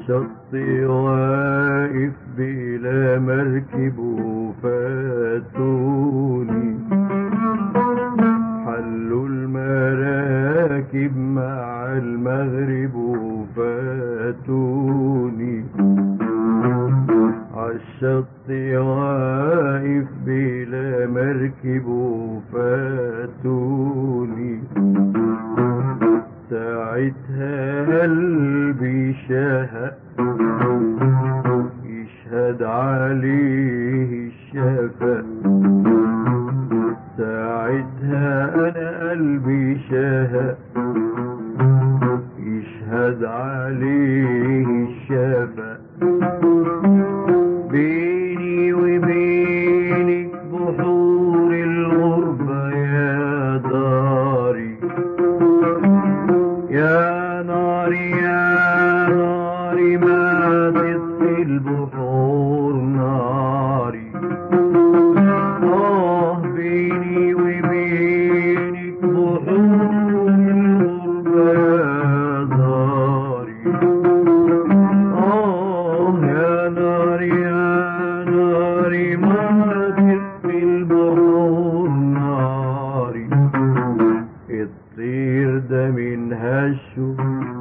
عالشط واقف بلا مركب وفاتوني حلوا المراكب مع المغرب وفاتوني عالشط واقف بلا مركب وفاتوني ساعتها قلبي شهق يشهد عليه الشفق ساعتها انا قلبي شهق يشهد عليه الشفق بيني وبينك بحور الغربة يا داري يا ناري يا ناري ما تطفي البحور ناري آه بيني وبينك بحور الغربة يا داري آه يا ناري يا ناري ما تطفي البحور ناري الطير ده من هشه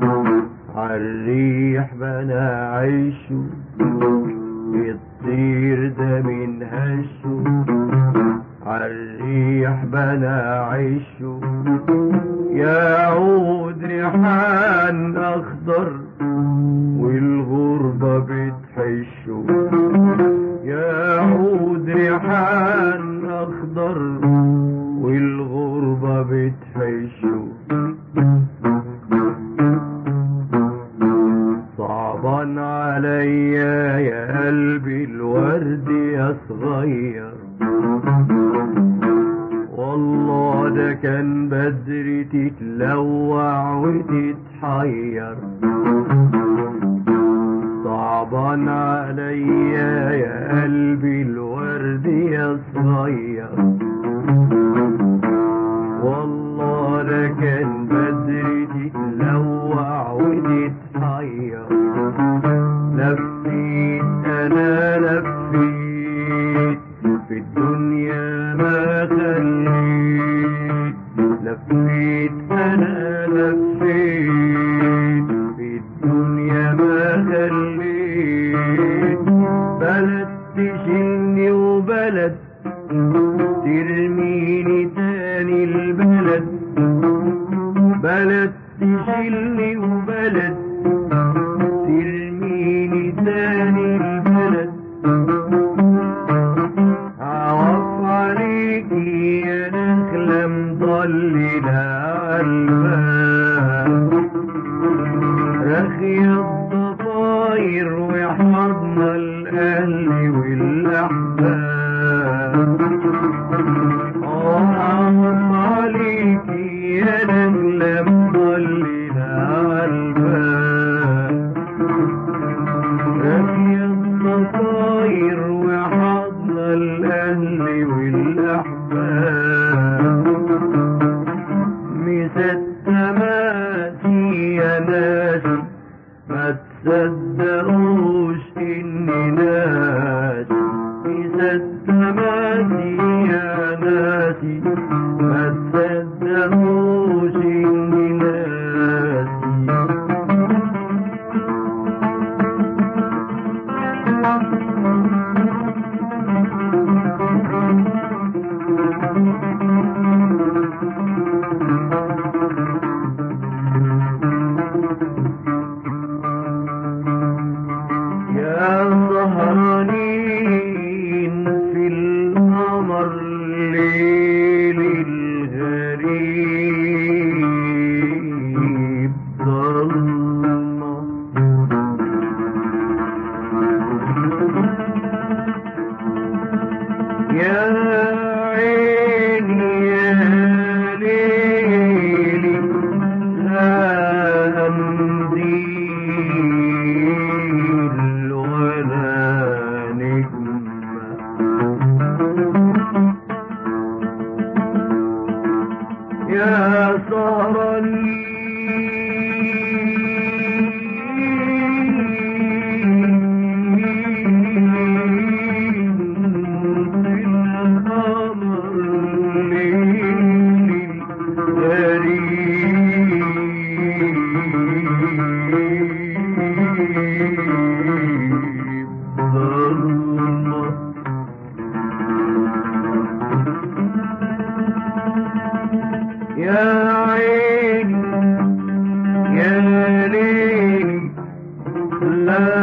عالريح بنا عيشه الطير ده من هشه عالريح بنا عيشه يا عود ريحان اخضر والغربة بتحشه يا عود ريحان اخضر والغربة بتحشه صعبا عليا يا قلبي الورد يا صغير والله ده كان بدري تتلوع وتتحير صعبا عليا يا قلبي الورد يا صغير والله ده كان بدري تتلوع وتتحير لفيت انا لفيت في الدنيا ما خليت لفيت انا لفيت في الدنيا ما خليت بلد تشيلني وبلد ترميني تاني البلد بلد تشيلني وبلد ترميني تاني البلد عوف عليكي يا نخلة مضللة عالباب رخي الضفاير وحضن الأهل والأحباب عوف عليكي يا نخلة مضللة عالباب رمي الضفاير وحضن الأهل والأحباب مستماتي يا ناسي ما تصدقوش إني ناسي مستماتي يا ناسي ما تصدقوش إني ناسي يا سهر يا ليلي لا